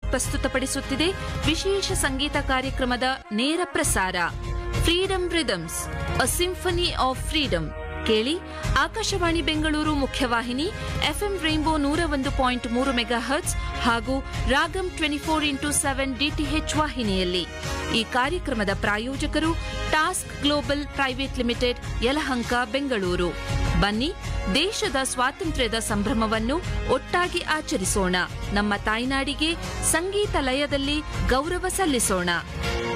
ಪ್ರಸ್ತುತಪಡಿಸುತ್ತಿದೆ ವಿಶೇಷ ಸಂಗೀತ ಕಾರ್ಯಕ್ರಮದ ನೇರ ಪ್ರಸಾರ freedom rhythms a symphony of freedom ಕೇಳಿ ಆಕಾಶವಾಣಿ ಬೆಂಗಳೂರು ಮುಖ್ಯವಾಹಿನಿ ಎಫ್ಎಂ ರೈನ್ಬೋ ನೂರ ಒಂದು ಪಾಯಿಂಟ್ ಮೂರು ಮೆಗಾ ಹರ್ಟ್ಸ್ ಹಾಗೂ Raagam twenty four into seven DTH ವಾಹಿನಿಯಲ್ಲಿ ಈ ಕಾರ್ಯಕ್ರಮದ ಪ್ರಾಯೋಜಕರು task global private limited Yelahanka Bengaluru ಬನ್ನಿ ದೇಶದ ಸ್ವಾತಂತ್ರ್ಯದ ಸಂಭ್ರಮವನ್ನು ಒಟ್ಟಾಗಿ ಆಚರಿಸೋಣ ನಮ್ಮ ತಾಯ್ನಾಡಿಗೆ ಸಂಗೀತ ಲಯದಲ್ಲಿ ಗೌರವ ಸಲ್ಲಿಸೋಣ